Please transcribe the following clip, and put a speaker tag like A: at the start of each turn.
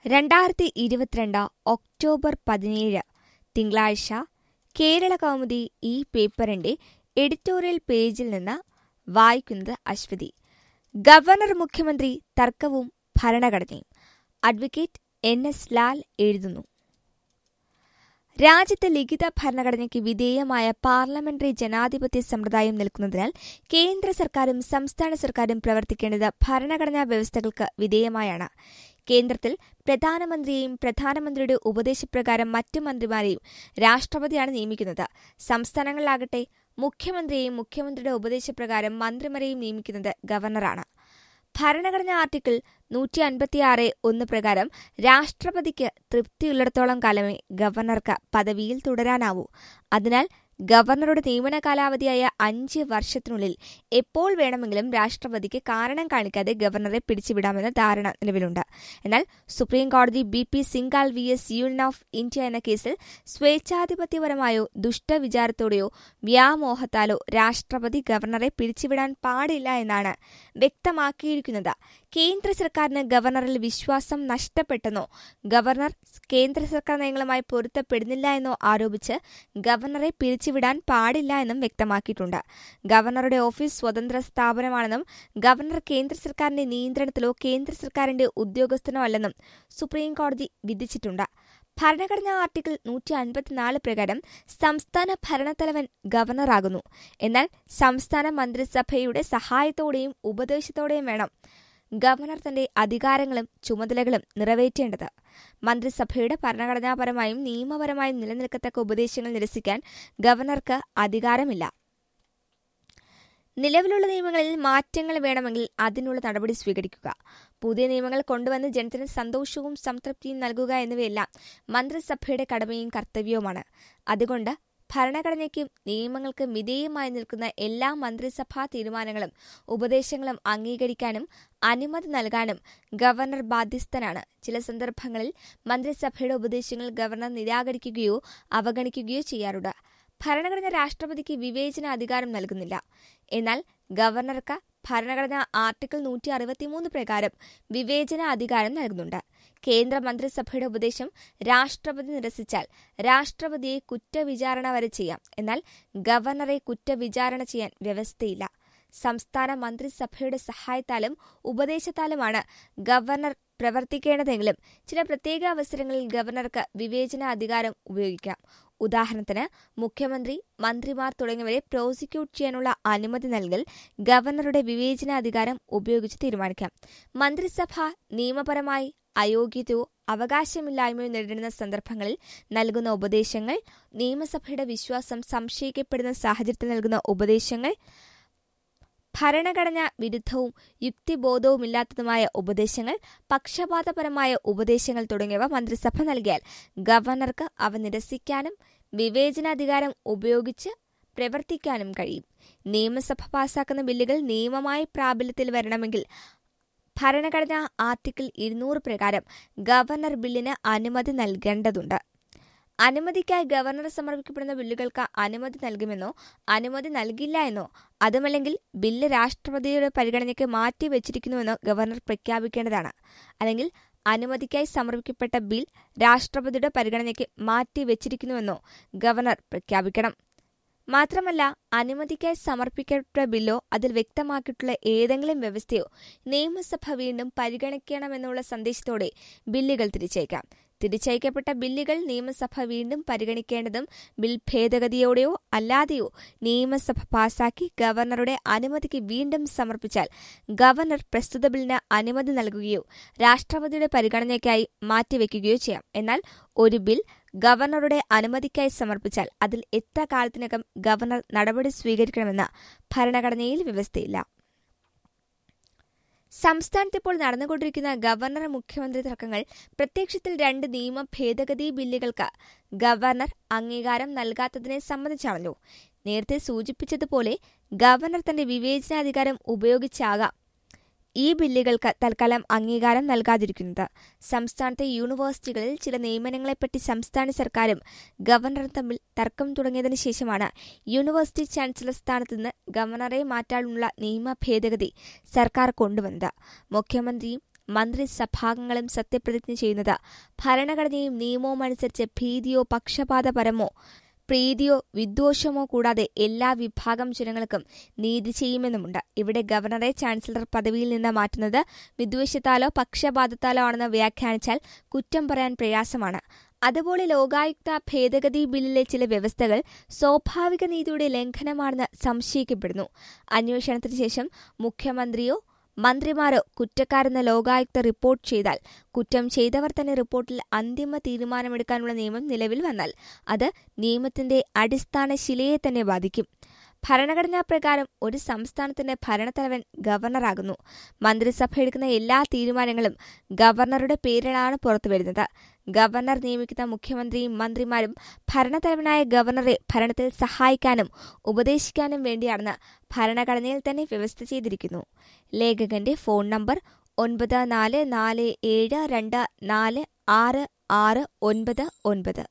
A: രണ്ടായിരത്തി ഇരുപത്തിരണ്ട് ഒക്ടോബർ പതിനേഴ് തിങ്കളാഴ്ച കേരള കൗമുദി ഈ പേപ്പറിന്റെ എഡിറ്റോറിയൽ പേജിൽ നിന്ന് വായിക്കുന്നത് അശ്വതി ഗവർണർ മുഖ്യമന്ത്രി തർക്കവും ഭരണഘടനയും അഡ്വക്കേറ്റ് എൻ എസ് ലാൽ എഴുതുന്നു രാജ്യത്ത് ലിഖിത ഭരണഘടനയ്ക്ക് വിധേയമായ പാർലമെന്ററി ജനാധിപത്യ സമ്പ്രദായം നിൽക്കുന്നതിനാൽ കേന്ദ്ര സർക്കാരും സംസ്ഥാന സർക്കാരും പ്രവർത്തിക്കേണ്ടത് ഭരണഘടനാ വ്യവസ്ഥകൾക്ക് വിധേയമായാണ് കേന്ദ്രത്തിൽ പ്രധാനമന്ത്രിയെയും പ്രധാനമന്ത്രിയുടെ ഉപദേശപ്രകാരം മറ്റു മന്ത്രിമാരെയും രാഷ്ട്രപതിയാണ് നിയമിക്കുന്നത് സംസ്ഥാനങ്ങളിലാകട്ടെ മുഖ്യമന്ത്രിയെയും മുഖ്യമന്ത്രിയുടെ ഉപദേശപ്രകാരം മന്ത്രിമാരെയും നിയമിക്കുന്നത് ഗവർണറാണ് ഭരണഘടനാ ആർട്ടിക്കിൾ നൂറ്റി അൻപത്തിയാറ് ഒന്ന് പ്രകാരം രാഷ്ട്രപതിക്ക് തൃപ്തിയുള്ളിടത്തോളം കാലമേ ഗവർണർക്ക് പദവിയിൽ തുടരാനാവൂ അതിനാൽ ഗവർണറുടെ നിയമന കാലാവധിയായ അഞ്ച് വർഷത്തിനുള്ളിൽ എപ്പോൾ വേണമെങ്കിലും രാഷ്ട്രപതിക്ക് കാരണം കാണിക്കാതെ ഗവർണറെ പിടിച്ചുവിടാമെന്ന ധാരണ നിലവിലുണ്ട് എന്നാൽ സുപ്രീം കോടതി B P Singhal V S union of India എന്ന കേസിൽ സ്വേച്ഛാധിപത്യപരമായോ ദുഷ്ടവിചാരത്തോടെയോ വ്യാമോഹത്താലോ രാഷ്ട്രപതി ഗവർണറെ പിടിച്ചുവിടാൻ പാടില്ല എന്നാണ് വ്യക്തമാക്കിയിരിക്കുന്നത് കേന്ദ്ര സർക്കാരിന് ഗവർണറിൽ വിശ്വാസം നഷ്ടപ്പെട്ടെന്നോ ഗവർണർ കേന്ദ്ര സർക്കാർ നയങ്ങളുമായി പൊരുത്തപ്പെടുന്നില്ല എന്നോ ആരോപിച്ച് ഗവർണറെ പിരിച്ചുവിടാൻ പാടില്ല എന്നും വ്യക്തമാക്കിയിട്ടുണ്ട് ഗവർണറുടെ ഓഫീസ് സ്വതന്ത്ര സ്ഥാപനമാണെന്നും ഗവർണർ കേന്ദ്ര സർക്കാരിന്റെ നിയന്ത്രണത്തിലോ കേന്ദ്ര സർക്കാരിന്റെ ഉദ്യോഗസ്ഥനോ അല്ലെന്നും സുപ്രീം കോടതി വിധിച്ചിട്ടുണ്ട് ഭരണഘടനാ ആർട്ടിക്കിൾ നൂറ്റി അൻപത്തിനാല് പ്രകാരം സംസ്ഥാന ഭരണത്തലവൻ ഗവർണറാകുന്നു എന്നാൽ സംസ്ഥാന മന്ത്രിസഭയുടെ സഹായത്തോടെയും ഉപദേശത്തോടെയും വേണം ഗവർണർ തന്റെ അധികാരങ്ങളും ചുമതലകളും നിറവേറ്റേണ്ടത് മന്ത്രിസഭയുടെ ഭരണഘടനാപരമായും നിയമപരമായും നിലനിൽക്കത്തക്ക ഉപദേശങ്ങൾ നിരസിക്കാൻ ഗവർണർക്ക് അധികാരമില്ല നിലവിലുള്ള നിയമങ്ങളിൽ മാറ്റങ്ങൾ വേണമെങ്കിൽ അതിനുള്ള നടപടി സ്വീകരിക്കുക പുതിയ നിയമങ്ങൾ കൊണ്ടുവന്ന് ജനത്തിന് സന്തോഷവും സംതൃപ്തിയും നൽകുക എന്നിവയെല്ലാം മന്ത്രിസഭയുടെ കടമയും കർത്തവ്യവുമാണ് അതുകൊണ്ട് ഭരണഘടനയ്ക്കും നിയമങ്ങൾക്കും വിധേയമായി നിൽക്കുന്ന എല്ലാ മന്ത്രിസഭാ തീരുമാനങ്ങളും ഉപദേശങ്ങളും അംഗീകരിക്കാനും അനുമതി നൽകാനും ഗവർണർ ബാധ്യസ്ഥനാണ് ചില സന്ദർഭങ്ങളിൽ മന്ത്രിസഭയുടെ ഉപദേശങ്ങൾ ഗവർണർ നിരാകരിക്കുകയോ അവഗണിക്കുകയോ ചെയ്യാറുണ്ട് ഭരണഘടന രാഷ്ട്രപതിക്ക് വിവേചന അധികാരം നൽകുന്നില്ല എന്നാൽ ഗവർണർക്ക് ഭരണഘടന ആർട്ടിക്കിൾ നൂറ്റി അറുപത്തിമൂന്ന് പ്രകാരം വിവേചന അധികാരം നൽകുന്നുണ്ട് കേന്ദ്ര മന്ത്രിസഭയുടെ ഉപദേശം രാഷ്ട്രപതി നിരസിച്ചാൽ രാഷ്ട്രപതിയെ കുറ്റവിചാരണ വരെ ചെയ്യാം എന്നാൽ ഗവർണറെ കുറ്റവിചാരണ ചെയ്യാൻ വ്യവസ്ഥയില്ല സംസ്ഥാന മന്ത്രിസഭയുടെ സഹായത്താലും ഉപദേശത്താലുമാണ് ഗവർണർ പ്രവർത്തിക്കേണ്ടതെങ്കിലും ചില പ്രത്യേക അവസരങ്ങളിൽ ഗവർണർക്ക് വിവേചന അധികാരം ഉപയോഗിക്കാം ഉദാഹരണത്തിന് മുഖ്യമന്ത്രി മന്ത്രിമാർ തുടങ്ങിയവരെ പ്രോസിക്യൂട്ട് ചെയ്യാനുള്ള അനുമതി നൽകൽ ഗവർണറുടെ വിവേചനാധികാരം ഉപയോഗിച്ച് തീരുമാനിക്കാം മന്ത്രിസഭ നിയമപരമായി അയോഗ്യതയോ അവകാശമില്ലായ്മയോ നേരിടുന്ന സന്ദർഭങ്ങളിൽ നൽകുന്ന ഉപദേശങ്ങൾ നിയമസഭയുടെ വിശ്വാസം സംശയിക്കപ്പെടുന്ന സാഹചര്യത്തിൽ നൽകുന്ന ഉപദേശങ്ങൾ ഭരണഘടനാ വിരുദ്ധവും യുക്തിബോധവുമില്ലാത്തതുമായ ഉപദേശങ്ങൾ പക്ഷപാതപരമായ ഉപദേശങ്ങൾ തുടങ്ങിയവ മന്ത്രിസഭ നൽകിയാൽ ഗവർണർക്ക് അവ നിരസിക്കാനും വിവേചനാധികാരം ഉപയോഗിച്ച് പ്രവർത്തിക്കാനും കഴിയും നിയമസഭ പാസാക്കുന്ന ബില്ലുകൾ നിയമമായി പ്രാബല്യത്തിൽ വരണമെങ്കിൽ ഭരണഘടനാ ആർട്ടിക്കിൾ ഇരുന്നൂറ് പ്രകാരം ഗവർണർ ബില്ലിന് അനുമതി നൽകേണ്ടതുണ്ട് അനുമതിക്കായി ഗവർണർ സമർപ്പിക്കപ്പെടുന്ന ബില്ലുകൾക്ക് അനുമതി നൽകുമെന്നോ അനുമതി നൽകില്ല എന്നോ അതുമല്ലെങ്കിൽ ബില്ല് രാഷ്ട്രപതിയുടെ പരിഗണനയ്ക്ക് മാറ്റിവെച്ചിരിക്കുന്നുവെന്നോ ഗവർണർ പ്രഖ്യാപിക്കേണ്ടതാണ് അല്ലെങ്കിൽ അനുമതിക്കായി സമർപ്പിക്കപ്പെട്ട ബിൽ രാഷ്ട്രപതിയുടെ പരിഗണനയ്ക്ക് മാറ്റിവെച്ചിരിക്കുന്നുവെന്നോ ഗവർണർ പ്രഖ്യാപിക്കണം മാത്രമല്ല അനുമതിക്കായി സമർപ്പിക്കപ്പെട്ട ബില്ലോ അതിൽ വ്യക്തമാക്കിയിട്ടുള്ള ഏതെങ്കിലും വ്യവസ്ഥയോ നിയമസഭ വീണ്ടും പരിഗണിക്കണമെന്നുള്ള സന്ദേശത്തോടെ ബില്ലുകൾ തിരിച്ചയക്കാം തിരിച്ചയക്കപ്പെട്ട ബില്ലുകൾ നിയമസഭ വീണ്ടും പരിഗണിക്കേണ്ടതും ബിൽ ഭേദഗതിയോടെയോ അല്ലാതെയോ നിയമസഭ പാസാക്കി ഗവർണറുടെ അനുമതിക്ക് വീണ്ടും സമർപ്പിച്ചാൽ ഗവർണർ പ്രസ്തുത ബില്ലിന് അനുമതി നൽകുകയോ രാഷ്ട്രപതിയുടെ പരിഗണനയ്ക്കായി മാറ്റിവെക്കുകയോ ചെയ്യാം എന്നാൽ ഒരു ബിൽ ഗവർണറുടെ അനുമതിക്കായി സമർപ്പിച്ചാൽ അതിൽ എത്ര കാലത്തിനകം ഗവർണർ നടപടി സ്വീകരിക്കണമെന്ന് ഭരണഘടനയിൽ വ്യവസ്ഥയില്ല സംസ്ഥാനത്ത് ഇപ്പോൾ നടന്നുകൊണ്ടിരിക്കുന്ന ഗവർണർ മുഖ്യമന്ത്രി തർക്കങ്ങൾ പ്രത്യക്ഷത്തിൽ രണ്ട് നിയമ ഭേദഗതി ബില്ലുകൾക്ക് ഗവർണർ അംഗീകാരം നൽകാത്തതിനെ സംബന്ധിച്ചാണല്ലോ നേരത്തെ സൂചിപ്പിച്ചതുപോലെ ഗവർണർ തന്റെ വിവേചനാധികാരം ഉപയോഗിച്ചാകാം ഈ ബില്ലുകൾക്ക് തൽക്കാലം അംഗീകാരം നൽകാതിരിക്കുന്നത് സംസ്ഥാനത്തെ യൂണിവേഴ്സിറ്റികളിൽ ചില നിയമനങ്ങളെപ്പറ്റി സംസ്ഥാന സർക്കാരും ഗവർണറും തമ്മിൽ തർക്കം തുടങ്ങിയതിനു ശേഷമാണ് യൂണിവേഴ്സിറ്റി ചാൻസലർ സ്ഥാനത്ത് നിന്ന് ഗവർണറെ മാറ്റാനുള്ള നിയമ ഭേദഗതി സർക്കാർ കൊണ്ടുവന്നത് മുഖ്യമന്ത്രിയും മന്ത്രിസഭാംഗങ്ങളും സത്യപ്രതിജ്ഞ ചെയ്യുന്നത് ഭരണഘടനയും നിയമവും അനുസരിച്ച് ഭീതിയോ പക്ഷപാതപരമോ പ്രീതിയോ വിദ്വേഷമോ കൂടാതെ എല്ലാ വിഭാഗം ജനങ്ങൾക്കും നീതി ചെയ്യുമെന്നുമുണ്ട് ഇവിടെ ഗവർണറെ ചാൻസലർ പദവിയിൽ നിന്ന് മാറ്റുന്നത് വിദ്വേഷത്താലോ പക്ഷപാതത്താലോ ആണെന്ന് വ്യാഖ്യാനിച്ചാൽ കുറ്റം പറയാൻ പ്രയാസമാണ് അതുപോലെ ലോകായുക്ത ഭേദഗതി ബില്ലിലെ ചില വ്യവസ്ഥകൾ സ്വാഭാവിക നീതിയുടെ ലംഘനമാണെന്ന് സംശയിക്കപ്പെടുന്നു അന്വേഷണത്തിന് ശേഷം മുഖ്യമന്ത്രിയോ മന്ത്രിമാരോ കുറ്റക്കാരെന്ന് ലോകായുക്ത റിപ്പോർട്ട് ചെയ്താൽ കുറ്റം ചെയ്തവർ തന്നെ റിപ്പോർട്ടിൽ അന്തിമ തീരുമാനമെടുക്കാനുള്ള നിയമം നിലവിൽ വന്നാൽ അത് നിയമത്തിന്റെ അടിസ്ഥാന ശിലയെ തന്നെ ബാധിക്കും ഭരണഘടനാ പ്രകാരം ഒരു സംസ്ഥാനത്തിന്റെ ഭരണത്തലവൻ ഗവർണറാകുന്നു മന്ത്രിസഭ എടുക്കുന്ന എല്ലാ തീരുമാനങ്ങളും ഗവർണറുടെ പേരിലാണ് പുറത്തുവരുന്നത് ഗവർണർ നിയമിക്കുന്ന മുഖ്യമന്ത്രിയും മന്ത്രിമാരും ഭരണത്തലവനായ ഗവർണറെ ഭരണത്തിൽ സഹായിക്കാനും ഉപദേശിക്കാനും വേണ്ടിയാണെന്ന് ഭരണഘടനയിൽ തന്നെ വ്യവസ്ഥ ചെയ്തിരിക്കുന്നു ലേഖകന്റെ ഫോൺ നമ്പർ ഒൻപത് നാല് നാല് ഏഴ് രണ്ട് നാല് ആറ് ആറ് ഒൻപത് ഒൻപത്